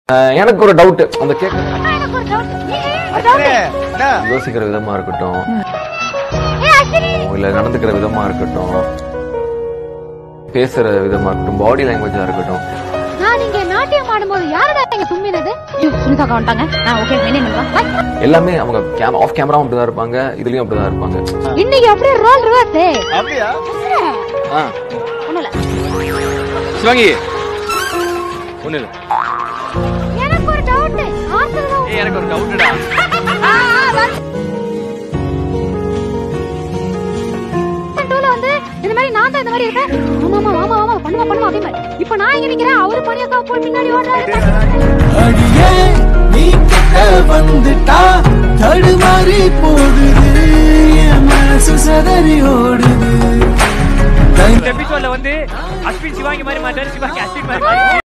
அஹ் எனக்கு ஒரு டவுட் அந்த கேட்க அண்ணா, எனக்கு ஒரு doubt. ஏய், ஏய், ஒரு doubt. என்ன யோசிக்கிற விதமா இருக்கட்டும் ஏய், அஸ்வினி. இல்ல நடந்துக்கிற விதமா இருக்கட்டும் பேசுற விதமா இருக்கட்டும் பாடி லாங்குவேஜா இருக்கட்டும் நான் இங்க நாட்டியம் ஆடும்போது யாருடா இங்க தும்மினது ஐயோ, சுனிதாக்கா வந்துட்டாங்க ஆ, ஓகே என்ன பை. எல்லாமே அவங்க கேம் ஆஃப் கேமராவும் அப்படிதான் இருப்பாங்க இதுலயும் அப்படிதான் இருப்பாங்க இன்னைக்கு அப்படியே ரோல் ரிவர்ஸ் அப்படியா ஆ, ஒண்ணும் இல்ல சிவாங்கி ஒண்ணு இல்ல எனக்கு ஒரு டவுட் ஆசைதான் ஏய் எனக்கு ஒரு டவுட்டுடா ஆ, ஆ, வந்து. டூல வந்து இந்த மாதிரி நான் தான் இந்த மாதிரி இருப்பேன் ஆமா ஆமா ஆமா ஆமா பண்ணுவா பண்ணுவா அதே மாதிரி இப்ப நான் இங்க நிக்கிறேன் அவரு பணியக்கா போய் பின்னாடி ஓடுறாரு அடியே நீ கிட்ட வந்துட்டா தடுமாறி போடுது என் மனசு சதறி ஓடுது இந்த எபிசோட்ல வந்து அஸ்வின் சிவாங்கி மாதிரி மாட்டாரு சிவாங்கி அஸ்வின் மாதிரி மாட்டாரு